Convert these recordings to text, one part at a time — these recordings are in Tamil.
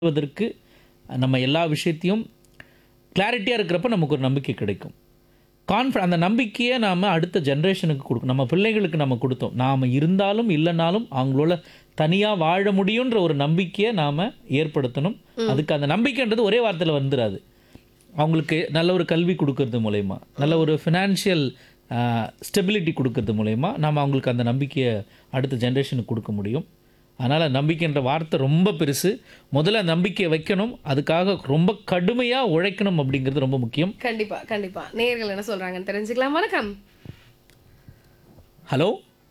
வதற்கு நம்ம எல்லா விஷயத்தையும் கிளாரிட்டியாக இருக்கிறப்ப நமக்கு ஒரு நம்பிக்கை கிடைக்கும் கான்ஃபி அந்த நம்பிக்கையை நாம் அடுத்த ஜென்ரேஷனுக்கு கொடுக்கணும் நம்ம பிள்ளைகளுக்கு நம்ம கொடுத்தோம் நாம் இருந்தாலும் இல்லைனாலும் அவங்களோட தனியாக வாழ முடியுன்ற ஒரு நம்பிக்கையை நாம் ஏற்படுத்தணும் அதுக்கு அந்த நம்பிக்கைன்றது ஒரே வார்த்தையில் வந்துடாது அவங்களுக்கு நல்ல ஒரு கல்வி கொடுக்கறது மூலயமா நல்ல ஒரு ஃபினான்ஷியல் ஸ்டெபிலிட்டி கொடுக்கறது மூலயமா நாம் அவங்களுக்கு அந்த நம்பிக்கையை அடுத்த ஜென்ரேஷனுக்கு கொடுக்க முடியும் அதனால் நம்பிக்கைன்ற வார்த்தை ரொம்ப பெருசு முதல்ல நம்பிக்கையை வைக்கணும் அதுக்காக ரொம்ப கடுமையாக உழைக்கணும் அப்படிங்கிறது ரொம்ப முக்கியம் கண்டிப்பா கண்டிப்பா நேயர்கள் என்ன சொல்றாங்கன்னு தெரிஞ்சுக்கலாம் வணக்கம் ஹலோ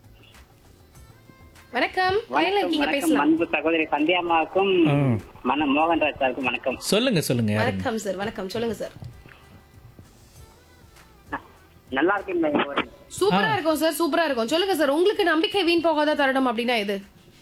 வணக்கம் லைன்ல இருக்கீங்க வணக்கம் பேசலாம் அன்பு சகோதரி சந்தியாமாவுக்கும் மன மோகன்ராஜ் சாருக்கும் வணக்கம் சொல்லுங்கள் சொல்லுங்கள் யாரு வணக்கம் சார் வணக்கம் சொல்லுங்க சார் நல்லா இருக்கீங்களா ஒரு சூப்பரா இருக்கும் சார் சூப்பரா இருக்கும் சொல்லுங்க சார் உங்களுக்கு நம்பிக்கை வீண் போகாத தருணம் அப்படின்னா இது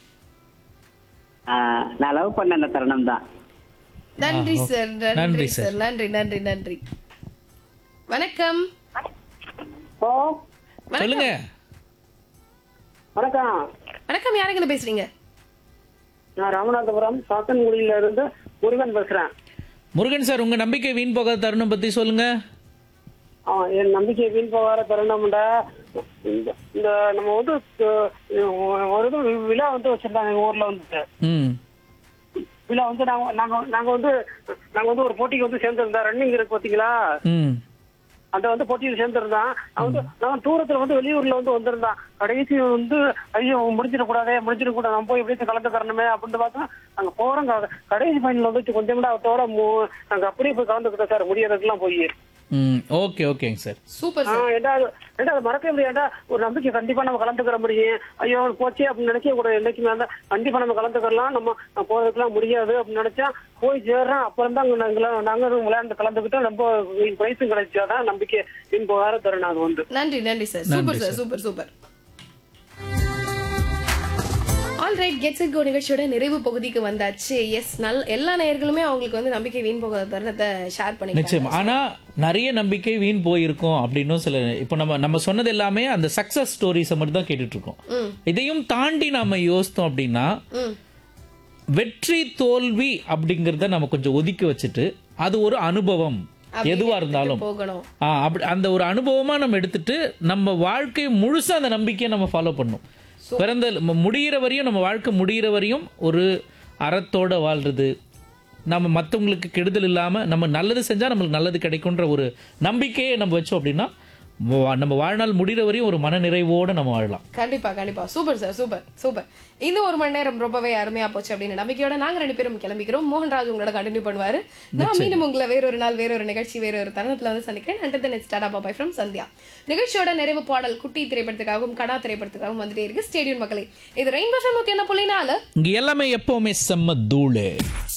ஆஹ், நான் லவ் பண்ண அந்த தருணம் தான் நன்றி சார் நன்றி நன்றி சார் நன்றி நன்றி நன்றி வணக்கம் ஓ சொல்லுங்க வணக்கம் வணக்கம் யாருங்க பேசுறீங்க நான் ராமநாதபுரம் சாத்தன்குடியில இருந்து முருகன் பேசுறேன் முருகன் சார் உங்கள் நம்பிக்கை வீண் போகாத தருணம் பற்றி சொல்லுங்கள் ஆ, என் நம்பிக்கை வீண் போகாத தருணம்டா இந்த இந்த நம்ம வந்து அஹ், ஒரு இது விழா வந்து வச்சிருந்தாங்க எங்க ஊர்ல வந்து ம் விழா வந்து நாங்க நாங்க நாங்க வந்து நாங்க வந்து ஒரு போட்டிக்கு வந்து சேர்ந்திருந்தோம் ரன்னிங் இருக்கு பாத்தீங்களா ம் அந்த வந்து போட்டியில் சேர்ந்திருந்தான் அவன் வந்து நான் தூரத்துல வந்து வெளியூர்ல வந்து வந்திருந்தான் கடைசி வந்து ஐயோ முடிச்சிடக்கூடாதே முடிச்சிடக்கூடாது நம்ம போய் எப்படியும் கலந்து தரணுமே அப்படின்னு பார்த்தா அங்க போறோம் க- கடைசி ஃபைனல் வந்து கொஞ்சம் கூட அவத்தோட மு- நாங்க அப்படியே போய் கலந்துக்கிட்டோம் சார் முடியாததுக்கெல்லாம் போய் ம் ஓகே ஓகேங்க சார் சூப்பர் ஆ, சார் ஏண்டா அது- ஏண்டா அது மறக்க முடியாண்டா ஒரு நம்பிக்கை கண்டிப்பா நம்ம கலந்துக்கிற முடியும் ஐயோ போச்சே அப்படின்னு நினைக்க கூட என்னைக்குமே இருந்தா கண்டிப்பா நம்ம கலந்துக்கலாம் நம்ம போறதுக்கெல்லாம் முடியாது அப்படின்னு நினைச்சா போய் சேர்றோம் அப்புறம் தான் நாங்க நாங்க விளையாண்டு கலந்துக்கிட்டோம் நம்ம பிரைஸும் கிடைச்சாதான் நம்பிக்கை பின் போகாத தருணம் அது வந்து நன்றி நன்றி sir super sir super super all right gets it go நிகழ்ச்சியோட நிறைவு பகுதிக்கு வந்தாச்சு எஸ் நல் எல்லா நேயர்களுமே அவங்களுக்கு வந்து நம்பிக்கை வீண் போகாத தருணத்தை ஷேர் பண்ணிக்கலாம் நிச்சயம் ஆனா நிறைய நம்பிக்கை வீண் போயிருக்கும் அப்படின்னும் சில இப்போ நம்ம நம்ம சொன்னது எல்லாமே அந்த சக்சஸ் ஸ்டோரிஸை மட்டும் தான் கேட்டுட்டு இருக்கோம் ம் இதையும் தாண்டி நாம யோசித்தோம் அப்படின்னா ம் வெற்றி தோல்வி அப்படிங்கிறத நம்ம கொஞ்சம் ஒதுக்கி வச்சுட்டு அது ஒரு அனுபவம் எதுவா இருந்தாலும் போகணும் ஆ, அப்படி அந்த ஒரு அனுபவமா நம்ம எடுத்துட்டு நம்ம வாழ்க்கை முழுசா அந்த நம்பிக்கையை நம்ம ஃபாலோ பண்ணும் பிறந்த ம- முடியிற வரையும் நம்ம வாழ்க்கை முடியிற வரையும் ஒரு அறத்தோட வாழ்றது நம்ம மற்றவங்களுக்கு கெடுதல் இல்லாம நம்ம நல்லது செஞ்சா நம்மளுக்கு நல்லது கிடைக்குன்ற ஒரு நம்பிக்கையை நம்ம வச்சோம் அப்படின்னா வா- நம்ம வாழ்நாள் முடிகிற வரையும் ஒரு மன நிறைவோட நம்ம வாழலாம் கண்டிப்பா கண்டிப்பா சூப்பர் சார் சூப்பர் சூப்பர் இந்த ஒரு மணி நேரம் ரொம்பவே அருமையா போச்சு அப்படின்னு நம்பிக்கையோட நாங்க ரெண்டு பேரும் கிளம்பிக்கிறோம் மோகன்ராஜ் உங்களோட கண்டினியூ பண்ணுவாரு நான் மீண்டும் உங்களை வேறொரு நாள் வேறொரு நிகழ்ச்சி வேறொரு தருணத்துல வந்து சந்திக்கிறேன் and then start bye from Sandhya நிகழ்ச்சியோட நிறைவு பாடல் குட்டி திரைப்படத்துக்காகவும் கடா திரைப்படத்துக்காகவும் வந்துட்டே இருக்கு ஸ்டேடியம் மக்களே இது ரெயின்போ ஃபேம் ஓகே என்ன புள்ளினால இங்க எல்லாமே எப்பவுமே செம்ம தூளு